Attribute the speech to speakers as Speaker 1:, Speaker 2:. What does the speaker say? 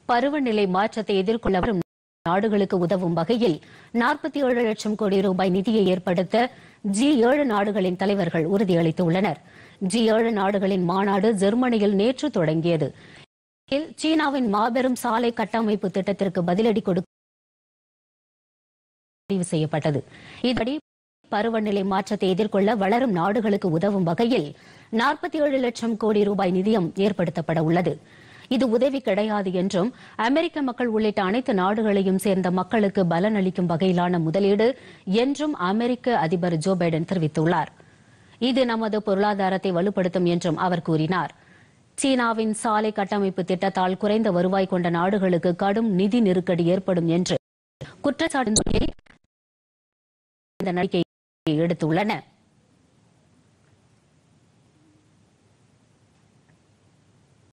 Speaker 1: பருவநிலை மாற்றத்தை எதிர்கொள்ள வரும் நாடுகளுக்கு உதவும் வகையில் நாற்பத்தி ஏழு லட்சம் கோடி ரூபாய் நிதியை ஏற்படுத்த ஜி ஏழு நாடுகளின் தலைவர்கள் உறுதியளித்துள்ளனர் ஜி ஏழு நாடுகளின் மாநாடு ஜெர்மனியில் நேற்று தொடங்கியது இதில் சீனாவின் மாபெரும் சாலை கட்டமைப்பு திட்டத்திற்கு பதிலடி கொடுக்க முடிவு செய்யப்பட்டது இதன்படி பருவநிலை மாற்றத்தை எதிர்கொள்ள வளரும் நாடுகளுக்கு உதவும் வகையில் நாற்பத்தி ஏழு லட்சம் கோடி ரூபாய் நிதியம் ஏற்படுத்தப்பட உள்ளது இது உதவி கிடையாது என்றும் அமெரிக்க மக்கள் உள்ளிட்ட அனைத்து நாடுகளையும் சேர்ந்த மக்களுக்கு பலனளிக்கும் வகையிலான முதலீடு என்றும் அமெரிக்க அதிபர் ஜோ பைடன் தெரிவித்துள்ளார் இது நமது பொருளாதாரத்தை வலுப்படுத்தும் என்றும் அவர் கூறினார் சீனாவின் சாலை கட்டமைப்பு திட்டத்தால் குறைந்த வருவாய் கொண்ட நாடுகளுக்கு கடும் நிதி நெருக்கடி ஏற்படும் என்று குற்றச்சாட்டு இந்த நடவடிக்கை எடுத்துள்ளன